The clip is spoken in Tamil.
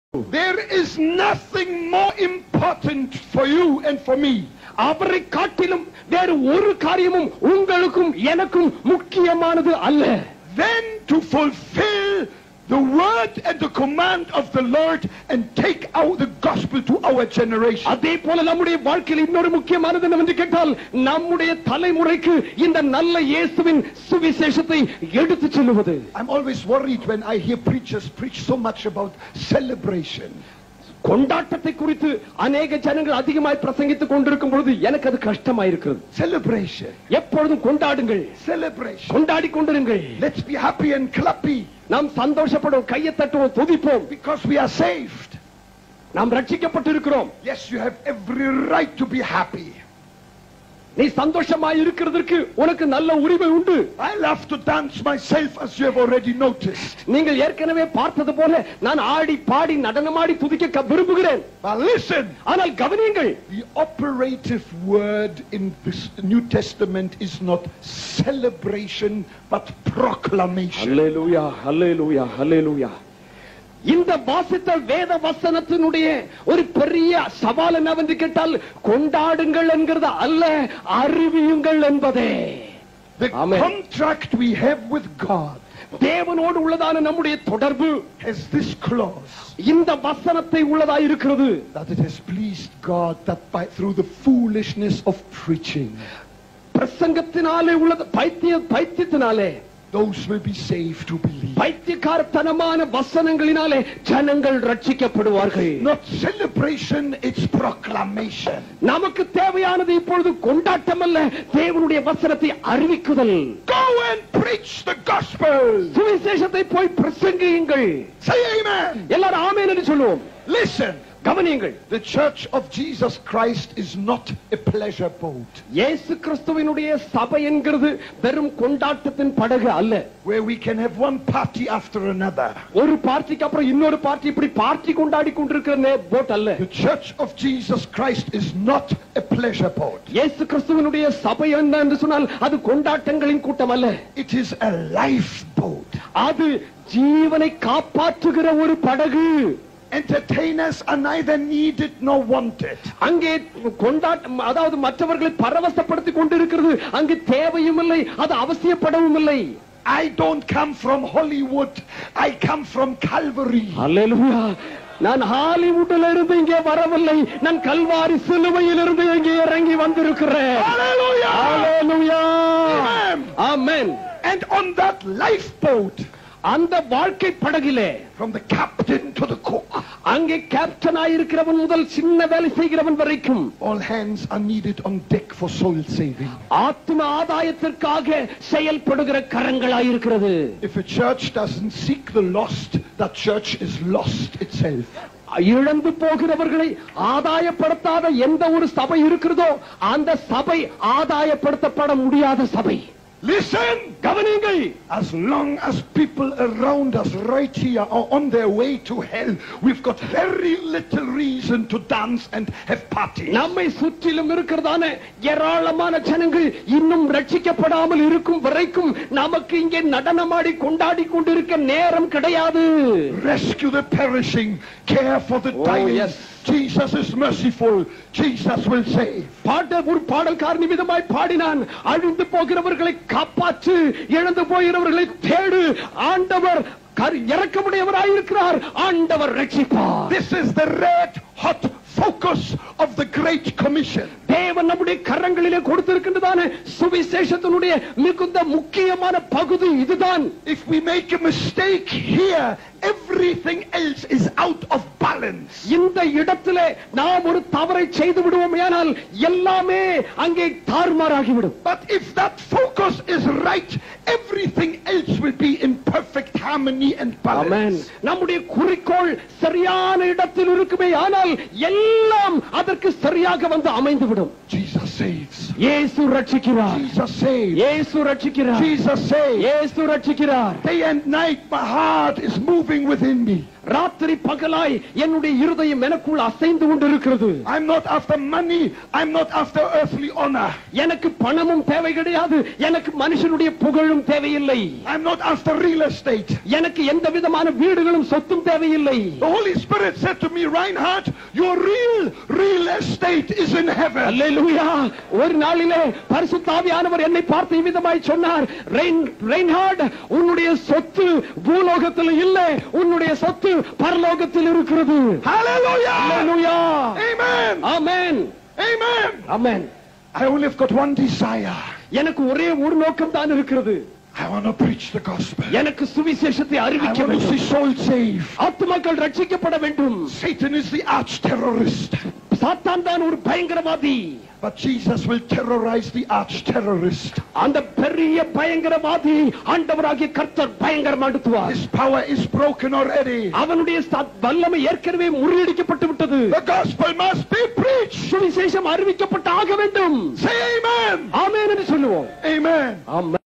There is nothing more important for you and for me அவரை காட்டிலும் வேறு ஒரு காரியமும் உங்களுக்கும் எனக்கும் முக்கியமானது அல்ல than to fulfill the word and the command of the Lord and take out the gospel to our generation. அதே போல நம்முடைய வாழ்க்கையில் இன்னொரு முக்கியமானது என்னவென்று கேட்டால் நம்முடைய தலைமுறைக்கு இந்த நல்ல இயேசுவின் சுவிசேஷத்தை எடுத்துச் செல்லுவது I'm always worried when I hear preachers preach so much about celebration. கொண்டாட்டத்தை குறித்து அநேக ஜனங்கள் அதிகமாய் பிரசங்கித்துக் கொண்டிருக்கும் பொழுது எனக்கு அது கஷ்டமாயிருக்கிறது Celebration. எப்பொழுதும் கொண்டாடுங்கள் Celebration. கொண்டாடி கொண்டிருங்கள் Let's be happy and clappy நாம் சந்தோஷப்படுவோம் கையை தட்டுவோம் துதிப்போம் because we are saved. நாம் ரட்சிக்கப்பட்டிருக்கிறோம் Yes, you have every right to be happy. நீ சந்தோஷமாய் இருக்கிறதற்கு உனக்கு நல்ல உரிமை உண்டு I love to dance myself as you have already noticed. நீங்கள் ஏற்கனவே பார்த்தது போல நான் ஆடி பாடி நடனமாடி துதிக்க க- விரும்புகிறேன் But listen, ஆனால் கவனியுங்கள் the operative word in this New Testament is not celebration but proclamation. அல்லேலூயா அல்லேலூயா அல்லேலூயா இந்த வாசித்த வேத வசனத்தினுடைய ஒரு பெரிய சவால் என்னவென்று கேட்டால் கொண்டாடுங்கள் என்கிறது அல்ல அறிவியுங்கள் என்பதே The Amen. contract we have with God தேவனோடு உள்ளதான நம்முடைய தொடர்பு has this clause இந்த வசனத்தை உள்ளதா இருக்கிறது that it has pleased God that by through the foolishness of preaching பிரசங்கத்தினாலே உள்ளது பைத்திய பைத்தியத்தினாலே those will be saved who believe. பைத்தியக்காரத்தனமான வசனங்களினாலே ஜனங்கள் ரட்சிக்கப்படுவார்கள் Not celebration, it's proclamation. நமக்கு தேவையானது இப்பொழுது கொண்டாட்டம் அல்ல தேவனுடைய வசனத்தை அறிவிக்குதல் Go and preach the gospel. சுவிசேஷத்தை போய் பிரசங்கியுங்கள் Say amen. எல்லாரும் ஆமென் என்று சொல்லுவோம் Listen, கவனியுங்கள் the church of Jesus Christ is not a pleasure boat இயேசு கிறிஸ்துவினுடைய சபை என்கிறது வெறும் கொண்டாட்டத்தின் படகு அல்ல where we can have one party after another. ஒரு பார்ட்டிக்கு அப்புறம் இன்னொரு பார்ட்டி இப்படி பார்ட்டி கொண்டாடி கொண்டிருக்கிற நே- போட் அல்ல The church of Jesus Christ is not a pleasure boat. இயேசு கிறிஸ்துவனுடைய சபை என்ன என்று சொன்னால் அது கொண்டாட்டங்களின் கூட்டம் அல்ல It is a lifeboat. அது ஜீவனை காப்பாற்றுகிற ஒரு படகு Entertainers are neither needed nor wanted. அங்கே கொண்டாட்டம் அதாவது மற்றவர்களை பரவசப்படுத்திக் கொண்டிருக்கிறது அங்கு தேவையும் இல்லை அது அவசியப்படவும் இல்லை I don't come from Hollywood. I come from Calvary. அல்லேலூயா நான் ஹாலிவுட்ல இருந்து இங்கே வரவில்லை நான் கல்வாரி சிலுவையில் இருந்து இங்கே இறங்கி வந்திருக்கிறேன் Hallelujah! Hallelujah Amen. Amen And on that lifeboat, அந்த வாழ்க்கை படகிலே from the captain to the cook, அங்கே கேப்டன் ஆயிருக்கிறவன் முதல் சின்ன வேலை செய்கிறவன் வரைக்கும் all hands are needed on deck for soul saving. ஆத்ம ஆதாயத்திற்காக செயல்படுகிற கரங்களாயிருக்கிறது If a church doesn't seek the lost, that church is lost itself. இழந்து போகிறவர்களை ஆதாயப்படுத்தாத எந்த ஒரு சபை இருக்கிறதோ அந்த சபை ஆதாயப்படுத்தப்பட முடியாத சபை Listen! கவனியுங்கள் As long as people around us right here are on their way to hell, we've got very little reason to dance and have parties. நம்மை சுற்றிலும் இருக்கிறதான ஏராளமான ஜனங்கள் இன்னும் ரட்சிக்கப்படாமல் இருக்கும் வரைக்கும் நமக்கு இங்கே நடனமாடி கொண்டாடி கொண்டிருக்க நேரம் கிடையாது Rescue the perishing, care for the Oh, dying. yes. Jesus is merciful. Jesus will save. பாட்ட ஒரு பாடல்கார் நிமிதமாய் பாடினான் அழிந்து போகிறவர்களை காப்பாற்று இழந்து போகிறவர்களை தேடு ஆண்டவர் கரு- இரக்கமுடையவராயிருக்கிறார் ஆண்டவர் ரட்சிப்பார் This is the red hot focus of the Great Commission. தேவன் நம்முடைய கரங்களிலே கொடுத்திருக்கின்றதான சுவிசேஷத்தினுடைய மிகுந்த முக்கியமான பகுதி இதுதான் If we make a mistake here, everything else is out of balance. இந்த இடத்திலே நாம் ஒரு தவறை செய்து விடுவோம் ஆனால் எல்லாமே அங்கே தாறுமாறாகிவிடும் But if that focus is right, everything else will be in perfect harmony and amen balance. நம்முடைய குறிக்கோள் சரியான இடத்தில் இருக்குமே ஆனால் எல்லாம் அதற்கு சரியாக வந்து அமைந்துவிடும் Jesus saves. இயேசு ரட்சிக்கிறார் Jesus saves. இயேசு ரட்சிக்கிறார் Jesus saves. இயேசு ரட்சிக்கிறார் Day and night, my heart is moving within me. ராத்திரி பகலாய் என்னுடைய இருதயம் எனக்குள் அசைந்து கொண்டிருக்கிறது I'm not after money. I'm not after earthly honor. எனக்கு பணமும் தேவை கிடையாது எனக்கு மனுஷனுடைய புகழும் தேவையில்லை I'm not after real estate. எனக்கு எந்த விதமான வீடுகளும் சொத்தும் தேவையில்லை The Holy Spirit said to me, Reinhard, your real, real estate is in heaven. அல்லேலூயா ஒரு நாளிலே பரிசுத்தாவியானவர் என்னை பார்த்து இவ்விதமாய் சொன்னார் ரெயின் ரெயின்ஹார்ட் உன்னுடைய சொத்து பூலோகத்தில் இல்லை உன்னுடைய சொத்து பரலோகத்தில் இருக்கிறது Hallelujah! Hallelujah Amen! Amen Amen! Amen I only have got one desire. எனக்கு ஒரே ஒரு நோக்கம் தான் இருக்கிறது I want to preach the gospel. எனக்கு சுவிசேஷத்தை I அறிவிக்க want to வேண்டும் see souls saved. ஆத்துமாக்கள் ரட்சிக்கப்பட வேண்டும் Satan is the arch terrorist. சாத்தான் தான் ஒரு பயங்கரவாதி But Jesus will terrorize the arch terrorist. அந்த பெரிய பயங்கரவாதி ஆண்டவராகிய கர்த்தர் பயங்கரமாடுத்துவார் His power is broken already. அவனுடைய சத்- வல்லமை ஏற்கனவே முறியடிக்கப்பட்டு விட்டது The gospel must be preached. சுவிசேஷம் அறிவிக்கப்பட்டு ஆக வேண்டும் Say amen. ஆமென் என்று சொல்லுவோம் Amen. ஆமென்